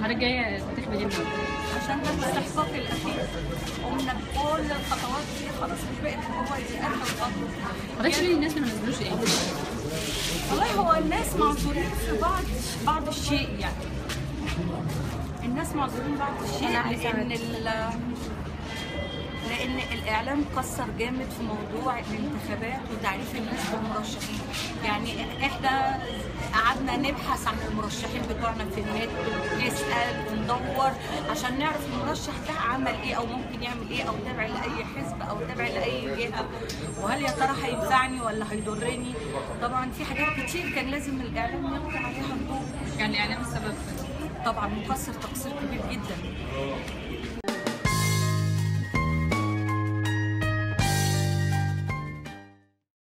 حضرتك جايه تنتخبي ليه النهارده؟ عشان ده الاستحقاق الاخير قمنا بكل الخطوات دي خلاص مش بقت هو دي اخر خطوه حضرتك شايفه الناس اللي ما نزلوش ايه؟ والله هو الناس معذورين في بعض بعض الشيء يعني الناس معذورين بعض الشيء أنا عايزة لان ال- لان الاعلام كسر جامد في موضوع الانتخابات وتعريف الناس بالمرشحين يعني احنا قعدنا نبحث عن المرشحين بتوعنا في النت ونسال وندور عشان نعرف المرشح ده عمل ايه او ممكن يعمل ايه او تابع لاي حزب او تابع لاي جهه وهل يا ترى هينفعني ولا هيضرني طبعا في حاجات كتير كان لازم الاعلام يلقي عليها الضوء يعني الاعلام السبب في طبعا مقصر تقصير كبير جدا